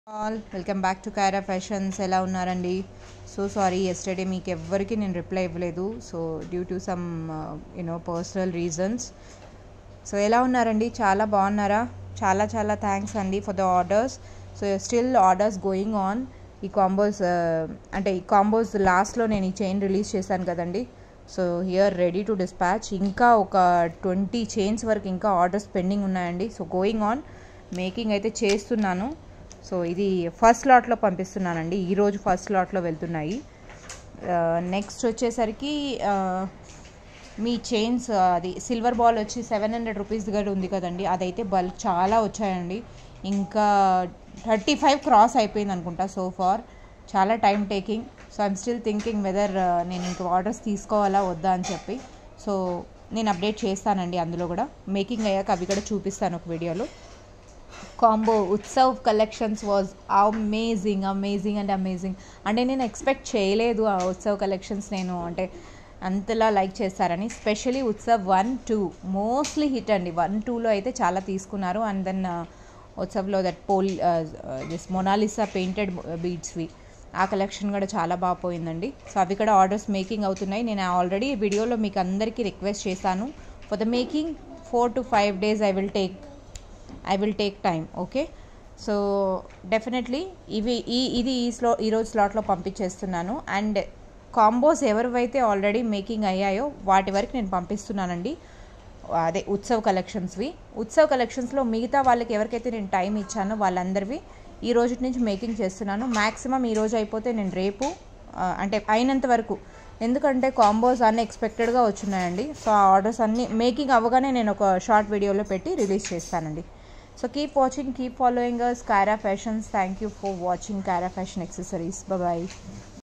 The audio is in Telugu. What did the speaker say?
all welcome back to Kaira fashions ఎలా ఉన్నారండి సో సారీ ఎస్టర్డే మీకు ఎవ్వరికి నేను రిప్లై ఇవ్వలేదు so due to some you know personal reasons so ఎలా ఉన్నారండి చాలా బాగున్నారా చాలా చాలా థ్యాంక్స్ అండి for the orders so still orders going on ఈ కాంబోస్ అంటే ఈ కాంబోస్ లాస్ట్లో నేను ఈ చైన్ రిలీజ్ చేశాను కదండి so here ready to dispatch ఇంకా ఒక ట్వంటీ చైన్స్ వరకు ఇంకా ఆర్డర్స్ పెండింగ్ ఉన్నాయండి సో గోయింగ్ ఆన్ మేకింగ్ అయితే చేస్తున్నాను సో ఇది ఫస్ట్ లాట్లో పంపిస్తున్నానండి ఈరోజు ఫస్ట్ లాట్లో వెళ్తున్నాయి నెక్స్ట్ వచ్చేసరికి మీ చైన్స్ అది సిల్వర్ బాల్ వచ్చి సెవెన్ హండ్రెడ్ రూపీస్ దగ్గర ఉంది కదండి అదైతే బల్క్ చాలా వచ్చాయండి ఇంకా థర్టీ ఫైవ్ క్రాస్ అయిపోయింది అనుకుంటా సో ఫార్ చాలా time taking so I'm still thinking whether నేను ఇంక ఆర్డర్స్ తీసుకోవాలా వద్దా అని చెప్పి సో నేను అప్డేట్ చేస్తానండి అందులో కూడా మేకింగ్ అయ్యాక అవి కూడా చూపిస్తాను ఒక వీడియోలో combo Utsav collections was amazing amazing and amazing అంటే నేను ఎక్స్పెక్ట్ చేయలేదు ఆ ఉత్సవ్ కలెక్షన్స్ నేను అంటే అంతలా లైక్ చేస్తారని specially Utsav one two mostly hit అండి వన్ టూలో అయితే చాలా తీసుకున్నారు అండ్ దెన్ ఉత్సవ్లో that pole this Mona Lisa painted బీడ్స్వి ఆ కలెక్షన్ కూడా చాలా బాగా పోయిందండి సో అవి కూడా ఆర్డర్స్ మేకింగ్ అవుతున్నాయి నేను ఆల్రెడీ వీడియోలో మీకు అందరికీ రిక్వెస్ట్ చేశాను for the making four to five days I will take I will take time okay so definitely ఇవి ఈ ఇది ఈ స్లో ఈరోజు స్లాట్లో పంపించేస్తున్నాను అండ్ కాంబోస్ ఎవరివైతే ఆల్రెడీ మేకింగ్ అయ్యాయో వాటి వరకు నేను పంపిస్తున్నానండి అదే ఉత్సవ్ కలెక్షన్స్వి ఉత్సవ్ కలెక్షన్స్లో మిగతా వాళ్ళకి ఎవరికైతే నేను టైం ఇచ్చానో వాళ్ళందరివి ఈ రోజు నుంచి మేకింగ్ చేస్తున్నాను మ్యాక్సిమం ఈ రోజు అయిపోతే నేను రేపు అంటే అయినంత వరకు ఎందుకంటే కాంబోస్ అన్ఎక్స్పెక్టెడ్గా వచ్చినాయండి సో ఆ ఆర్డర్స్ అన్నీ మేకింగ్ అవ్వగానే నేను ఒక షార్ట్ వీడియోలో పెట్టి రిలీజ్ చేస్తానండి so keep watching keep following us Kaira fashions thank you for watching Kaira fashion accessories bye